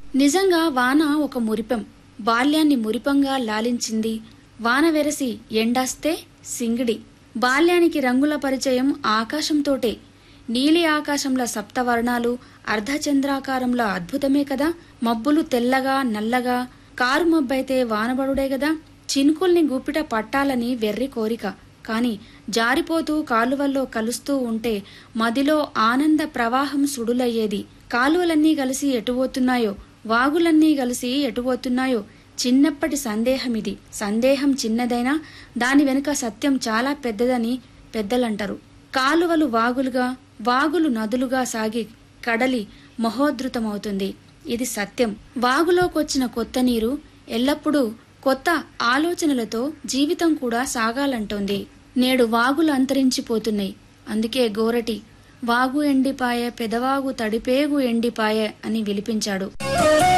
నిజంగా వాన ఒక మురిపం బాల్యాన్ని మురిపంగా లాలించింది వాన వెరసి ఎండాస్తే సింగిడి బాల్యానికి రంగుల పరిచయం ఆకాశంతోటే నీలి ఆకాశంలో సప్తవర్ణాలు అర్ధచంద్రాకారంలో అద్భుతమే కదా మబ్బులు తెల్లగా నల్లగా కారు మబ్బైతే వానబడుడే కదా చినుకుల్ని గుప్పిట పట్టాలని వెర్రి కోరిక కాని జారిపోతూ కాలువల్లో కలుస్తూ ఉంటే మదిలో ఆనంద ప్రవాహం సుడులయ్యేది కాలువలన్నీ కలిసి ఎటుపోతున్నాయో వాగులన్నీ కలిసి ఎటుపోతున్నాయో చిన్నప్పటి సందేహమిది సందేహం చిన్నదైనా దాని వెనుక సత్యం చాలా పెద్దదని పెద్దలంటారు కాలువలు వాగులుగా వాగులు నదులుగా సాగి కడలి మహోద్ధృతమవుతుంది ఇది సత్యం వాగులోకొచ్చిన కొత్త నీరు ఎల్లప్పుడూ కొత్త ఆలోచనలతో జీవితం కూడా సాగాలంటోంది నేడు వాగులు అంతరించిపోతున్నాయి అందుకే గోరటి వాగు ఎండిపాయె పెదవాగు తడిపేగు ఎండిపాయె అని విలిపించాడు